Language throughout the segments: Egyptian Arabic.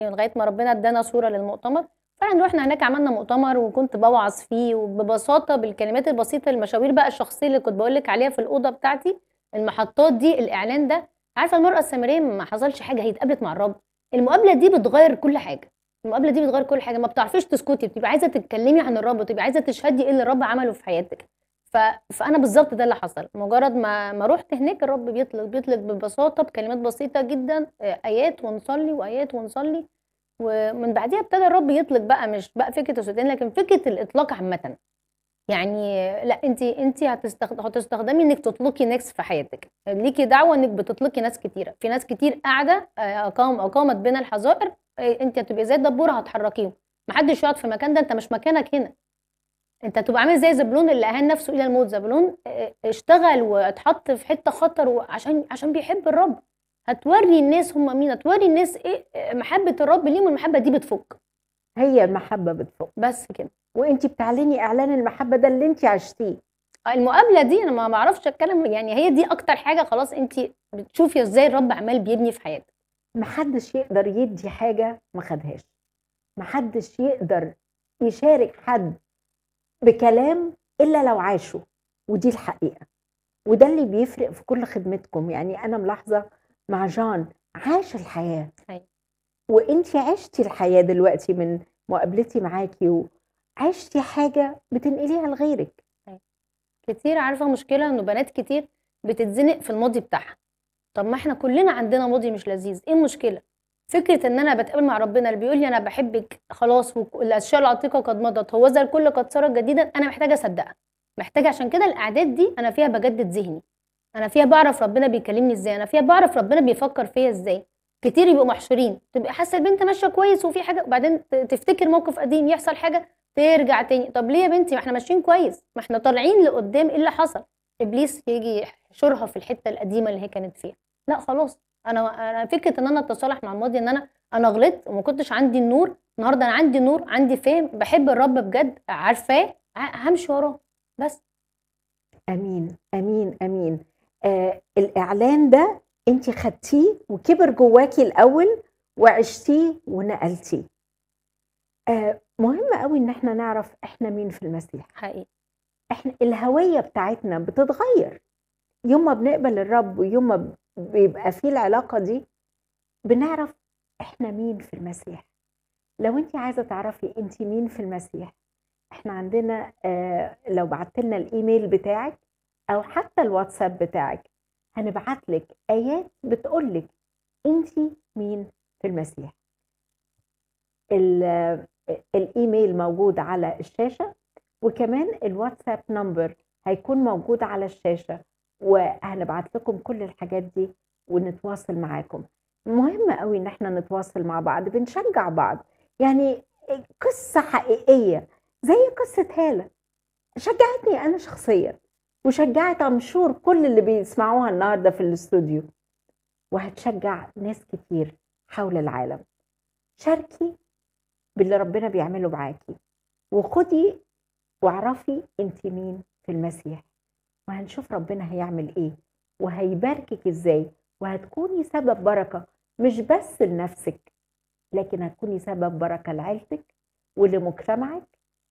لغايه ما ربنا ادانا صوره للمؤتمر فعلا رحنا هناك عملنا مؤتمر وكنت بوعظ فيه وببساطه بالكلمات البسيطه المشاوير بقى الشخصيه اللي كنت بقول لك عليها في الاوضه بتاعتي المحطات دي الاعلان ده عارفه المراه السامريه ما حصلش حاجه هي اتقابلت مع الرب المقابله دي بتغير كل حاجه المقابله دي بتغير كل حاجه ما بتعرفيش تسكتي بتبقى عايزه تتكلمي عن الرب وتبقى عايزه تشهدي ايه اللي الرب عمله في حياتك ف... فانا بالظبط ده اللي حصل مجرد ما ما رحت هناك الرب بيطلق بيطلق ببساطه بكلمات بسيطه جدا آه، ايات ونصلي وايات ونصلي ومن بعديها ابتدى الرب يطلق بقى مش بقى فكره السودان لكن فكره الاطلاق عامه يعني لا انت انت هتستخد... هتستخدمي انك تطلقي ناس في حياتك ليكي دعوه انك بتطلقي ناس كتيره في ناس كتير قاعده آه، اقام اقامت بين الحظائر آه، انت هتبقي زي الدبوره هتحركيهم محدش يقعد في المكان ده انت مش مكانك هنا انت هتبقى عامل زي زبلون اللي اهان نفسه الى الموت زبلون آه، اشتغل واتحط في حته خطر عشان عشان بيحب الرب هتوري الناس هم مين هتوري الناس ايه آه، محبه الرب ليهم والمحبه دي بتفك هي المحبه بتفوق بس كده وانت بتعلني اعلان المحبه ده اللي انت عشتيه المقابله دي انا ما بعرفش اتكلم يعني هي دي اكتر حاجه خلاص انت بتشوفي ازاي الرب عمال بيبني في حياتك محدش يقدر يدي حاجه ما خدهاش محدش يقدر يشارك حد بكلام الا لو عاشه ودي الحقيقه وده اللي بيفرق في كل خدمتكم يعني انا ملاحظه مع جان عاش الحياه أيوة. وانت عشتي الحياه دلوقتي من مقابلتي معاكي وعشتي حاجه بتنقليها لغيرك كتير عارفه مشكله انه بنات كتير بتتزنق في الماضي بتاعها طب ما احنا كلنا عندنا ماضي مش لذيذ ايه المشكله فكره ان انا بتقابل مع ربنا اللي بيقول لي انا بحبك خلاص والاشياء العتيقه قد مضت هو ذا الكل قد صار جديدا انا محتاجه اصدقها محتاجه عشان كده الاعداد دي انا فيها بجدد ذهني انا فيها بعرف ربنا بيكلمني ازاي انا فيها بعرف ربنا بيفكر فيا ازاي كتير يبقوا محشورين تبقى حاسه البنت ماشيه كويس وفي حاجه وبعدين ت- تفتكر موقف قديم يحصل حاجه ترجع تاني طب ليه يا بنتي ما احنا ماشيين كويس ما احنا طالعين لقدام ايه اللي حصل ابليس يجي يحشرها في الحته القديمه اللي هي كانت فيها لا خلاص انا انا فكره ان انا اتصالح مع الماضي ان انا انا غلطت وما كنتش عندي النور النهارده انا عندي نور عندي فهم بحب الرب بجد عارفاه ع- همشي وراه بس امين امين امين آه الاعلان ده انت خدتيه وكبر جواكي الاول وعشتيه ونقلتيه آه مهم قوي ان احنا نعرف احنا مين في المسيح حقيقي احنا الهويه بتاعتنا بتتغير يوم ما بنقبل الرب ويوم ما بيبقى فيه العلاقه دي بنعرف احنا مين في المسيح لو انت عايزه تعرفي انت مين في المسيح احنا عندنا آه لو بعت لنا الايميل بتاعك او حتى الواتساب بتاعك هنبعت لك ايات بتقول لك انت مين في المسيح ال- الايميل موجود على الشاشه وكمان الواتساب نمبر هيكون موجود على الشاشه وهنبعت لكم كل الحاجات دي ونتواصل معاكم مهم قوي ان احنا نتواصل مع بعض بنشجع بعض يعني قصه حقيقيه زي قصه هاله شجعتني انا شخصيا وشجعت امشور كل اللي بيسمعوها النهارده في الاستوديو وهتشجع ناس كتير حول العالم شاركي باللي ربنا بيعمله معاكي وخدي واعرفي انت مين في المسيح وهنشوف ربنا هيعمل ايه وهيباركك ازاي وهتكوني سبب بركه مش بس لنفسك لكن هتكوني سبب بركه لعيلتك ولمجتمعك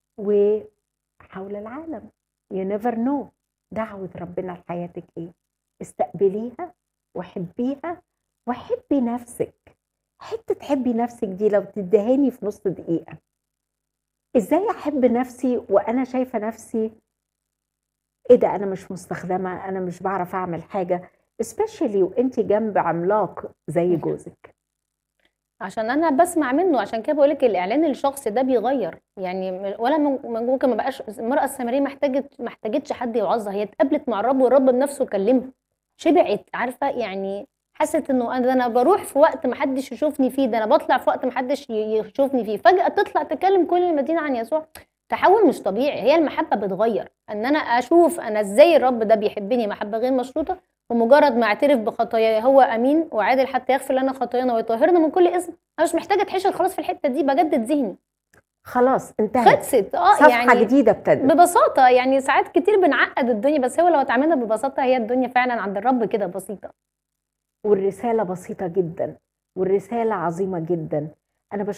وحول العالم you never know دعوة ربنا لحياتك ايه استقبليها وحبيها وحبي نفسك حتة تحبي نفسك دي لو تدهاني في نص دقيقة ازاي احب نفسي وانا شايفة نفسي ايه ده انا مش مستخدمة انا مش بعرف اعمل حاجة especially وانت جنب عملاق زي جوزك عشان انا بسمع منه عشان كده بقول لك الاعلان الشخصي ده بيغير يعني م- ولا من- من- ممكن ما بقاش المراه السامريه محتاجه ما احتاجتش حد يوعظها هي اتقابلت مع الرب والرب بنفسه كلمها شبعت عارفه يعني حست انه انا ده انا بروح في وقت ما حدش يشوفني فيه ده انا بطلع في وقت ما حدش ي- يشوفني فيه فجاه تطلع تكلم كل المدينه عن يسوع تحول مش طبيعي هي المحبه بتغير ان انا اشوف انا ازاي الرب ده بيحبني محبه غير مشروطه ومجرد ما اعترف بخطاياي هو امين وعادل حتى يغفر لنا خطايانا ويطهرنا من كل اثم انا مش محتاجه اتحشر خلاص في الحته دي بجدد ذهني خلاص انتهت خلصت اه صفحة يعني جديدة ابتدت ببساطه يعني ساعات كتير بنعقد الدنيا بس هو لو اتعاملنا ببساطه هي الدنيا فعلا عند الرب كده بسيطه والرسالة بسيطة جدا والرسالة عظيمة جدا انا بشكرك